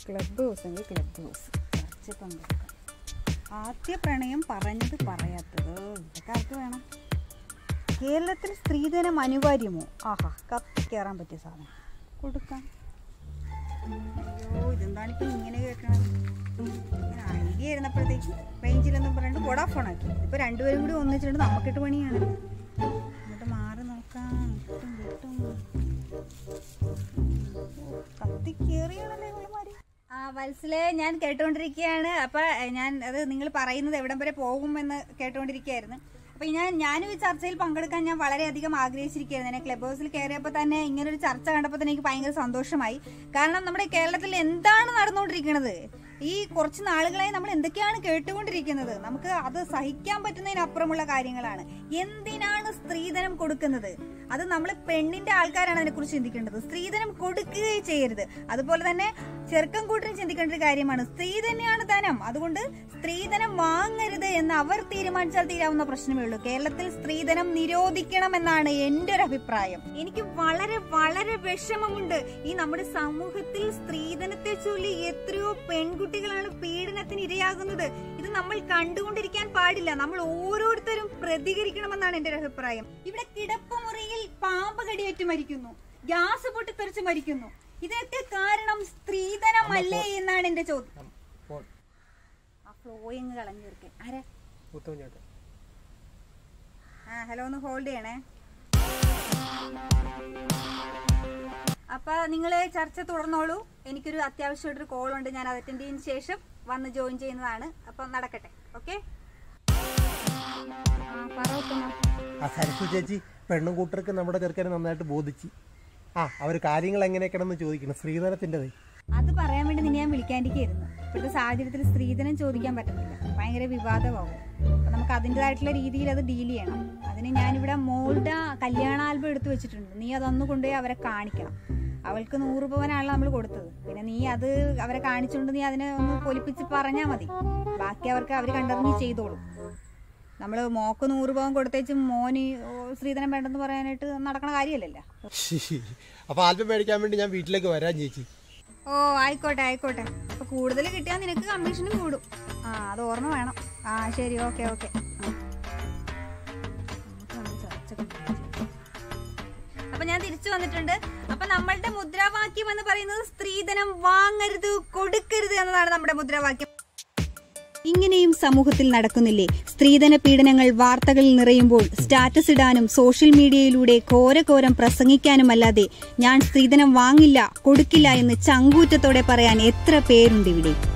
club Clubhouse എങ്കിൽ Clubhouse ചർച്ച പങ്കെടുക്കാം ആദ്യ പ്രണയം പറഞ്ഞത് പറയാത്തത് ഇതൊക്കെ ആർക്ക് വേണം കേരളത്തിൽ സ്ത്രീധനം അനിവാര്യമോ ആഹാ കത്തിക്കയറാൻ പറ്റിയ സാധനം കൊടുക്കാം അയ്യോ ഇതെന്താണിപ്പോൾ ഇങ്ങനെ കേൾക്കണത് ഇങ്ങനെ ഐഡിയ ആയിരുന്നപ്പോഴത്തേക്ക് റേഞ്ചിലെന്നും പറഞ്ഞിട്ട് വോഡാഫോൺ ആക്കി ഇപ്പോൾ രണ്ടുപേരും കൂടി ഒന്നിച്ചിട്ട് നമുക്കിട്ട് പണിയാണ് എന്നിട്ട് മാറി നോക്കാം കിട്ടും കിട്ടും കത്തിക്കേറിയാണല്ലേ ഇവളുമാര് ആ വത്സലെ ഞാൻ കേട്ടുകൊണ്ടിരിക്കുകയാണ് അപ്പൊ എ, ഞാൻ അത് നിങ്ങൾ പറയുന്നത് എവിടം വരെ പോകുമെന്ന് കേട്ടുകൊണ്ടിരിക്കുകയായിരുന്നു അപ്പൊ ഞാൻ ഞാനും ഈ ചർച്ചയിൽ പങ്കെടുക്കാൻ ഞാൻ വളരെയധികം ആഗ്രഹിച്ചിരിക്കുകയായിരുന്നു എന്നെ ക്ലബ് ഹൗസിൽ കയറിയപ്പോൾ തന്നെ ഇങ്ങനെ ഒരു ചർച്ച കണ്ടപ്പോൾ തന്നെ എനിക്ക് ഭയങ്കര സന്തോഷമായി കാരണം നമ്മുടെ കേരളത്തിൽ എന്താണ് നടന്നുകൊണ്ടിരിക്കുന്നത് ഈ കുറച്ച് നാളുകളായി നമ്മൾ എന്തൊക്കെയാണ് കേട്ടുകൊണ്ടിരിക്കുന്നത് നമുക്ക് അത് സഹിക്കാൻ പറ്റുന്നതിനപ്പുറമുള്ള കാര്യങ്ങളാണ് എന്തിനാണ് സ്ത്രീധനം കൊടുക്കുന്നത് അത് നമ്മൾ പെണ്ണിന്റെ ആൾക്കാരാണ് അതിനെക്കുറിച്ച് ചിന്തിക്കേണ്ടത് സ്ത്രീധനം കൊടുക്കുകയേ ചെയ്യരുത് അതുപോലെ തന്നെ ചെറുക്കം കൂട്ടിനും ചിന്തിക്കേണ്ട ഒരു കാര്യമാണ് സ്ത്രീ തന്നെയാണ് ധനം അതുകൊണ്ട് സ്ത്രീധനം വാങ്ങരുത് എന്ന് അവർ തീരുമാനിച്ചാൽ തീരാവുന്ന പ്രശ്നമേ ഉള്ളൂ കേരളത്തിൽ സ്ത്രീധനം നിരോധിക്കണം എന്നാണ് എന്റെ ഒരു അഭിപ്രായം എനിക്ക് വളരെ വളരെ വിഷമമുണ്ട് ഈ നമ്മുടെ സമൂഹത്തിൽ സ്ത്രീധനത്തെ ചൊല്ലി എത്രയോ പെൺകുട്ടികളാണ് പീഡനത്തിന് ഇരയാകുന്നത് ഇത് നമ്മൾ കണ്ടുകൊണ്ടിരിക്കാൻ പാടില്ല നമ്മൾ ഓരോരുത്തരും പ്രതികരിക്കണമെന്നാണ് എന്റെ ഒരു അഭിപ്രായം ഇവിടെ കിടപ്പുമുറിയിൽ പാമ്പ് കടിയേറ്റ് മരിക്കുന്നു ഗ്യാസ് പൊട്ടിത്തെറിച്ച് മരിക്കുന്നു ഇതിനൊക്കെ കാരണം സ്ത്രീധനമല്ലേ എന്നാണ് എന്റെ ചോദ്യം ഫോൺ ആ ഫ്ലോയിങ് കളഞ്ഞു തീർക്കെ ആരാ ഉത്തമ ചേട്ടൻ ആ ഹലോ ഒന്ന് ഹോൾഡ് ചെയ്യണേ അപ്പൊ നിങ്ങൾ ചർച്ച തുടർന്നോളൂ എനിക്കൊരു അത്യാവശ്യമായിട്ടൊരു കോൾ ഉണ്ട് ഞാൻ അത് അറ്റൻഡ് ചെയ്തതിന് ശേഷം വന്ന് ജോയിൻ ചെയ്യുന്നതാണ് അപ്പൊ നടക്കട്ടെ ഓക്കെ പറ ഉത്തമ ആ സരസ്വ ചേച്ചി പെണ്ണും കൂട്ടർക്ക് നമ്മുടെ ചെറുക്കനെ നന്നായിട്ട് ബോധിച്ച് ആ അവർ കാര്യങ്ങൾ എങ്ങനെയൊക്കെയാണെന്ന് ചോദിക്കണം ശ്രീധരത്തിൻ്റെത് അത് പറയാൻ വേണ്ടി നിന്നെ ഞാൻ വിളിക്കാണ്ടിരിക്കുന്നു ഇപ്പോഴത്തെ സാഹചര്യത്തിൽ സ്ത്രീധനം ചോദിക്കാൻ പറ്റുന്നില്ല ഭയങ്കര വിവാദമാകും അപ്പൊ നമുക്ക് അതിൻ്റെതായിട്ടുള്ള രീതിയിൽ അത് ഡീൽ ചെയ്യണം അതിന് ഞാനിവിടെ മോളുടെ കല്യാണ ആൽബം എടുത്തു വെച്ചിട്ടുണ്ട് നീ അതൊന്ന് കൊണ്ടുപോയി അവരെ കാണിക്കണം അവൾക്ക് നൂറ് പവനാണല്ലോ നമ്മൾ കൊടുത്തത് പിന്നെ നീ അത് അവരെ കാണിച്ചുകൊണ്ട് നീ അതിനെ ഒന്ന് പൊലിപ്പിച്ച് പറഞ്ഞാൽ മതി ബാക്കി അവർക്ക് അവർ കണ്ടറിഞ്ഞ് ചെയ്തോളും നമ്മൾ മോക്ക് നൂറ് പവൻ കൊടുത്തേച്ചും മോന് സ്ത്രീധനം വേണ്ടെന്ന് പറയാനായിട്ട് നടക്കണ കാര്യമല്ലല്ലോ അപ്പോൾ ആൽബം മേടിക്കാൻ വേണ്ടി ഞാൻ വീട്ടിലേക്ക് വരാൻ ചേച്ചി ഓ ആയിക്കോട്ടെ ആയിക്കോട്ടെ അപ്പൊ കൂടുതൽ കിട്ടിയാൽ നിനക്ക് കമ്മീഷനും കൂടും ആ അത് ഓർമ്മ വേണം ആ ശരി ഓക്കെ ഓക്കെ അപ്പൊ ഞാൻ തിരിച്ചു വന്നിട്ടുണ്ട് അപ്പൊ നമ്മളുടെ മുദ്രാവാക്യം എന്ന് പറയുന്നത് സ്ത്രീധനം വാങ്ങരുത് കൊടുക്കരുത് എന്നതാണ് നമ്മുടെ മുദ്രാവാക്യം ഇങ്ങനെയും സമൂഹത്തിൽ നടക്കുന്നില്ലേ സ്ത്രീധന പീഡനങ്ങൾ വാർത്തകളിൽ നിറയുമ്പോൾ സ്റ്റാറ്റസ് ഇടാനും സോഷ്യൽ മീഡിയയിലൂടെ ഘോരഘോരം പ്രസംഗിക്കാനുമല്ലാതെ ഞാൻ സ്ത്രീധനം വാങ്ങില്ല കൊടുക്കില്ല എന്ന് ചങ്കൂറ്റത്തോടെ പറയാൻ എത്ര പേരുണ്ട് ഇവിടെ